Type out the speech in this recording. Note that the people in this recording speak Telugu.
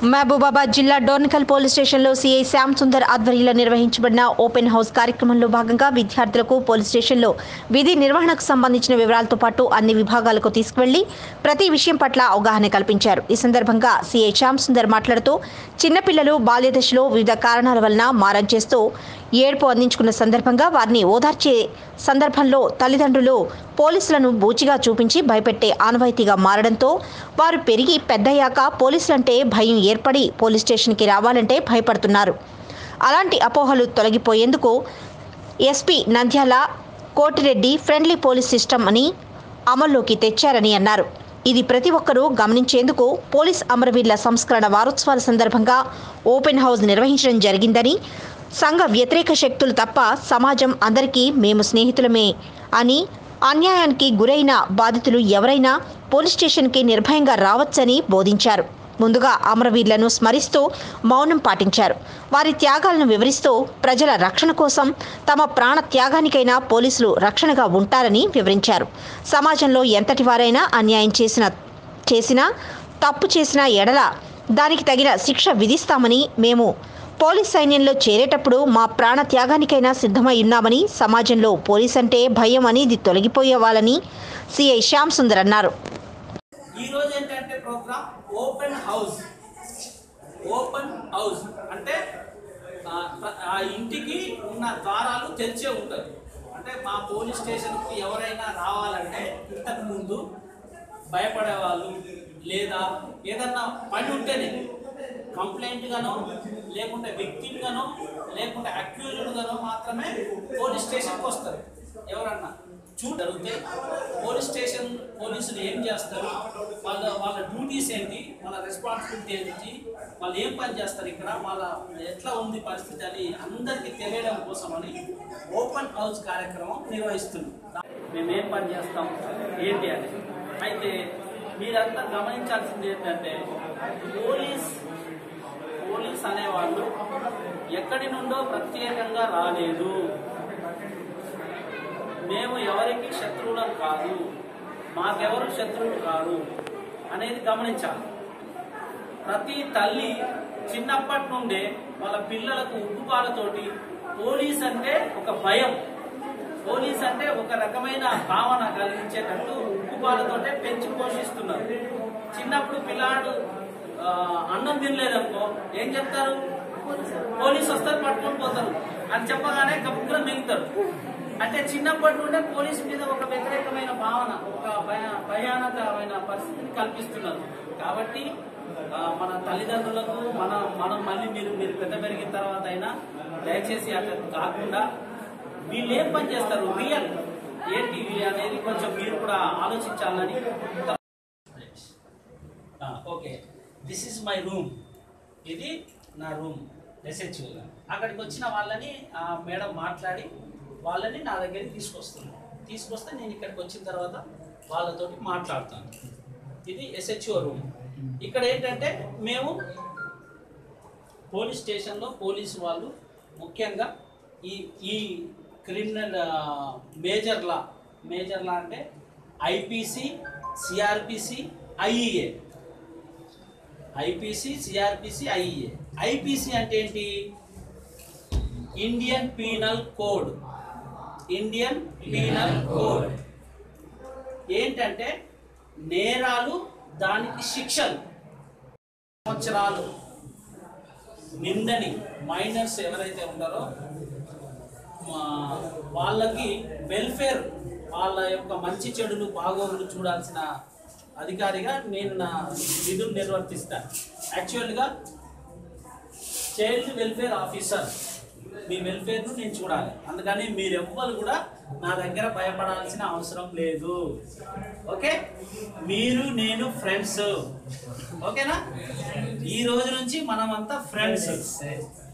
మహబూబాబాద్ జిల్లా డోర్నకల్ పోలీస్ స్టేషన్లో సీఐ శ్యామ్ సుందర్ ఆధ్వర్యంలో నిర్వహించబడిన ఓపెన్ హౌస్ కార్యక్రమంలో భాగంగా విద్యార్థులకు పోలీస్ స్టేషన్లో విధి నిర్వహణకు సంబంధించిన వివరాలతో పాటు అన్ని విభాగాలకు తీసుకువెళ్లి ప్రతి విషయం పట్ల అవగాహన కల్పించారు ఈ సందర్భంగా సీఐ శ్యామ్ సుందర్ మాట్లాడుతూ చిన్నపిల్లలు బాల్యదశలో వివిధ కారణాల వలన మారం చేస్తూ ఏడుపు అందించుకున్న సందర్భంగా వారిని ఓదార్చే సందర్భంలో తల్లిదండ్రులు పోలీసులను బూచిగా చూపించి భయపెట్టే ఆనవాయితీగా మారడంతో వారు పెరిగి పెద్దయ్యాక పోలీసులంటే భయం ఏర్పడి పోలీస్ స్టేషన్కి రావాలంటే భయపడుతున్నారు అలాంటి అపోహలు తొలగిపోయేందుకు SP Nandyala Kotireddy friendly police system అని అమల్లోకి తెచ్చారని అన్నారు ఇది ప్రతి ఒక్కరూ గమనించేందుకు పోలీస్ అమరవీరుల సంస్కరణ వారోత్సవాల సందర్భంగా ఓపెన్ హౌస్ నిర్వహించడం జరిగిందని సంఘ వ్యతిరేక శక్తులు తప్ప సమాజం అందరికీ మేము స్నేహితులమే అని అన్యాయానికి గురైన బాధితులు ఎవరైనా పోలీస్ స్టేషన్కి నిర్భయంగా రావచ్చని బోధించారు ముందుగా అమరవీరులను స్మరిస్తూ మౌనం పాటించారు వారి త్యాగాలను వివరిస్తూ ప్రజల రక్షణ కోసం తమ ప్రాణ త్యాగానికైనా పోలీసులు రక్షణగా ఉంటారని వివరించారు సమాజంలో ఎంతటి వారైనా అన్యాయం చేసిన చేసినా తప్పు చేసిన ఎడల దానికి తగిన శిక్ష విధిస్తామని మేము పోలీస్ సైన్యంలో చేరేటప్పుడు మా ప్రాణ త్యాగానికైనా సిద్ధమై ఉన్నామని సమాజంలో పోలీస్ అంటే భయం అనేది తొలగిపోయేవాళ్ళని సిఐ శ్యామ్ సుందర్ అన్నారు ఈ రోజు ఏంటంటే program open house open house అంటే ఆ, ప్ర- ఆ ఇంటికి ఉన్న ద్వారాలు తెరిచే ఉంటాయి అంటే మా పోలీస్ స్టేషన్కి ఎవరైనా రావాలంటే ఇంతకు ముందు భయపడేవాళ్ళు లేదా ఏదన్నా పని ఉంటేనే కంప్లైంట్ గానో లేకుంటే విక్టిమ్ గానో లేకుంటే అక్యూజ్డ్ గానో మాత్రమే పోలీస్ స్టేషన్కి వస్తారు ఎవరన్నా చూ జరిగితే పోలీస్ స్టేషన్ పోలీసులు ఏం చేస్తారు వాళ్ళ వాళ్ళ డ్యూటీస్ ఏంటి వాళ్ళ రెస్పాన్సిబిలిటీ ఏంటి వాళ్ళు ఏం పని చేస్తారు ఇక్కడ వాళ్ళ ఎట్లా ఉంది పరిస్థితి అని అందరికీ తెలియడం కోసమని ఓపెన్ హౌస్ కార్యక్రమం నిర్వహిస్తున్నాం మేము ఏం పని చేస్తాం ఏంటి అని అయితే మీరంతా గమనించాల్సింది ఏంటంటే పోలీస్ పోలీస్ అనేవాళ్ళు ఎక్కడి నుండో ప్రత్యేకంగా రాలేదు మేము ఎవరికి శత్రువులం కాదు మాకెవరు శత్రువులు కాదు అనేది గమనించాలి ప్రతి తల్లి చిన్నప్పటి నుండే వాళ్ళ పిల్లలకు ఉప్పుపాలతోటి పోలీస్ అంటే ఒక భయం పోలీస్ అంటే ఒక రకమైన భావన కలిగించేటట్టు ఉప్పుపాలతోటే పెంచి పోషిస్తున్నారు చిన్నప్పుడు పిల్లాడు ఆ, అన్నం తినలేదనుకో ఏం చెప్తారు పోలీస్ వస్తారు పట్టుకొని పోతారు అని చెప్పగానే గప్పుగా మిగుతారు అంటే చిన్నప్పటి నుండే పోలీస్ మీద ఒక వ్యతిరేకమైన భావన ఒక భయ- భయానకమైన పరిస్థితిని కల్పిస్తున్నారు కాబట్టి ఆ, మన తల్లిదండ్రులకు మన మనం మళ్ళీ మీరు మీరు పెద్ద పెరిగిన తర్వాత అయినా దయచేసి అట్లా కాకుండా వీళ్ళు ఏం పని చేస్తారు రియల్ ఏంటి అనేది కొంచెం మీరు కూడా ఆలోచించాలని okay this is my room ఇది నా రూమ్ ఎస్హెచ్ అక్కడికి వచ్చిన వాళ్ళని ఆ మేడం మాట్లాడి వాళ్ళని నా దగ్గరికి తీసుకొస్తున్నాను తీసుకొస్తే నేను ఇక్కడికి వచ్చిన తర్వాత వాళ్ళతోటి మాట్లాడతాను ఇది ఎస్హెచ్ఓ రూమ్ ఇక్కడ ఏంటంటే మేము పోలీస్ స్టేషన్లో పోలీసు వాళ్ళు ముఖ్యంగా ఈ ఈ criminal major law major law అంటే IPC CrPC IEA IPC CrPC IEA IPC అంటే ఏంటి Indian penal code Indian penal code ఏంటంటే నేరాలు దానికి శిక్షలు సంవత్సరాలు నిందని మైనర్స్ ఎవరైతే ఉంటారో మా- వాళ్ళకి వెల్ఫేర్ వాళ్ళ యొక్క మంచి చెడులు బాగోగులు చూడాల్సిన అధికారిగా నేను నా విధులు నిర్వర్తిస్తాను యాక్చువల్గా చైల్డ్ వెల్ఫేర్ ఆఫీసర్ మీ వెల్ఫేర్ను నేను చూడాలి అందుకని మీరు ఎవ్వరు కూడా నా దగ్గర భయపడాల్సిన అవసరం లేదు ఓకే మీరు నేను ఫ్రెండ్స్ ఓకేనా ఈ రోజు నుంచి మనమంతా ఫ్రెండ్స్